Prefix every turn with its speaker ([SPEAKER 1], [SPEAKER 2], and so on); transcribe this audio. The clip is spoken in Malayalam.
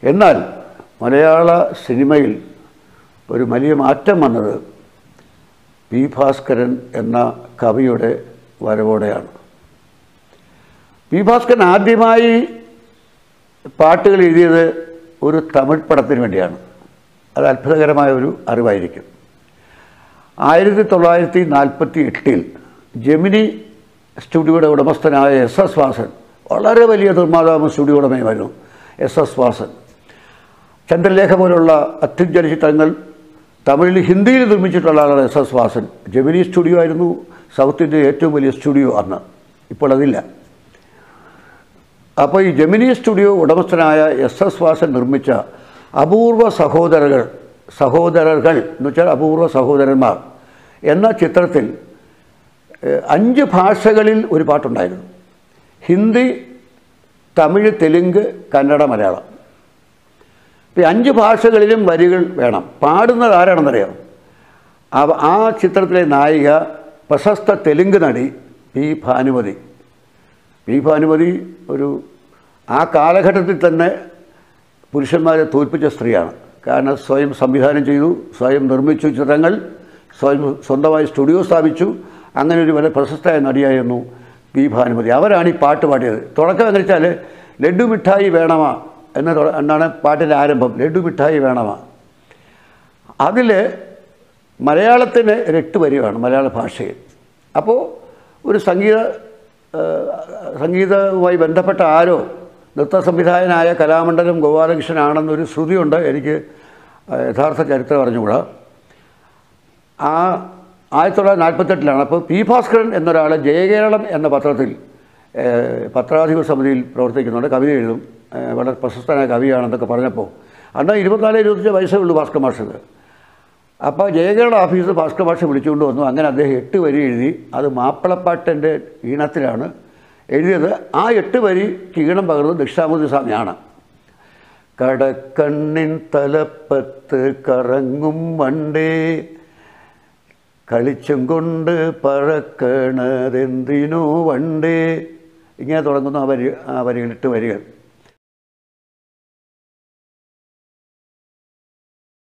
[SPEAKER 1] എന്നാൽ മലയാള സിനിമയിൽ ഒരു വലിയ മാറ്റം വന്നത് പി ഭാസ്കരൻ എന്ന കവിയുടെ വരവോടെയാണ് പി ഭാസ്കരൻ ആദ്യമായി പാട്ടുകൾ എഴുതിയത് ഒരു തമിഴ് പടത്തിന് വേണ്ടിയാണ് അത് അത്ഭുതകരമായ ഒരു അറിവായിരിക്കും ആയിരത്തി തൊള്ളായിരത്തി നാൽപ്പത്തി എട്ടിൽ ജെമിനി സ്റ്റുഡിയോയുടെ ഉടമസ്ഥനായ എസ് എസ് വാസൻ വളരെ വലിയ നിർമ്മാതാവും സ്റ്റുഡിയോ ഉടമയുമായിരുന്നു എസ് എസ് വാസൻ ചന്ദ്രലേഖ പോലുള്ള അത്യുജ്വല ചിത്രങ്ങൾ തമിഴിൽ ഹിന്ദിയിൽ നിർമ്മിച്ചിട്ടുള്ള ആളാണ് S S Vasan Gemini studio ആയിരുന്നു സൗത്ത് ഇന്ത്യ ഏറ്റവും വലിയ സ്റ്റുഡിയോ അന്ന് ഇപ്പോൾ അതില്ല അപ്പോൾ ഈ ജെമിനി സ്റ്റുഡിയോ ഉടമസ്ഥനായ എസ് എസ് വാസൻ നിർമ്മിച്ച അപൂർവ സഹോദരകൾ സഹോദരர்கள் എന്ന് വെച്ചാൽ അപൂർവ സഹോദരന്മാർ എന്ന ചിത്രത്തിൽ ഏഹ്, അഞ്ച് ഭാഷകളിൽ ഒരു പാട്ടുണ്ടായിരുന്നു ഹിന്ദി തമിഴ് തെലുങ്ക് കന്നഡ മലയാളം അപ്പോൾ ഈ അഞ്ച് ഭാഷകളിലും വരികൾ വേണം പാടുന്നത് ആരാണെന്നറിയാം അവ- ആ ചിത്രത്തിലെ നായിക പ്രശസ്ത തെലുങ്ക് നടി പി ഭാനുമതി പി ഭാനുമതി ഒരു ആ കാലഘട്ടത്തിൽ തന്നെ പുരുഷന്മാരെ തോൽപ്പിച്ച സ്ത്രീയാണ് കാരണം സ്വയം സംവിധാനം ചെയ്തു സ്വയം നിർമ്മിച്ചു ചിത്രങ്ങൾ സ്വയം സ്വന്തമായി സ്റ്റുഡിയോ സ്ഥാപിച്ചു അങ്ങനെ ഒരു വളരെ പ്രശസ്തമായ നടിയായിരുന്നു പി ഭാനുമതി അവരാണ് ഈ പാട്ട് പാടിയത് തുടക്കം എന്ന് വെച്ചാൽ ലഡു മിഠായി വേണമാ എന്ന തുട- എന്നാണ് പാട്ടിൻ്റെ ആരംഭം ലഡു മിഠായി വേണമാ അതിൽ മലയാളത്തിന് ഒരു എട്ട് വരി വേണം മലയാള ഭാഷയിൽ അപ്പോൾ ഒരു സംഗീത ആ, സംഗീതവുമായി ബന്ധപ്പെട്ട ആരോ നൃത്ത സംവിധായകനായ കലാമണ്ഡലം ഗോപാലകൃഷ്ണനാണെന്നൊരു ശ്രുതിയുണ്ട് എനിക്ക് യഥാർത്ഥ ചരിത്രം അറിഞ്ഞുകൂടാ ആ ആയിരത്തി തൊള്ളായിരത്തി നാൽപ്പത്തെട്ടിലാണ് അപ്പോൾ പി ഭാസ്കരൻ എന്നൊരാൾ ജയകേരളം എന്ന പത്രത്തിൽ ഏഹ്, പത്രാധിപ സമിതിയിൽ പ്രവർത്തിക്കുന്നുണ്ട് കവിത എഴുതും ഏഹ്, വളരെ പ്രശസ്തനായ കവിയാണെന്നൊക്കെ പറഞ്ഞപ്പോൾ അന്ന് ഇരുപത്തിനാല് ഇരുപത്തഞ്ച് വയസ്സേ ഉള്ളൂ ഭാസ്കർ മാഷക്ക് അപ്പോൾ ജയകേരള ഓഫീസ് ഭാസ്കർ മാഷ വിളിച്ചുകൊണ്ട് വന്നു അങ്ങനെ അദ്ദേഹം എട്ട് വരി എഴുതി അത് മാപ്പിളപ്പാട്ടിൻ്റെ ഈണത്തിലാണ് എഴുതിയത് ആ എട്ട് വരിക്ക് ഈണം പകർന്നത് ദക്ഷിണാമൂർത്തി സ്വാമിയാണ് കടക്കണ്ണിൻ തലപ്പത്ത് കറങ്ങും വണ്ടേ കളിച്ചും കൊണ്ട് പറക്കണതെന്തിനോ വണ്ടേ ഇങ്ങനെ തുടങ്ങുന്നു ആ വരി ആ വരികൾ എട്ട് വരികൾ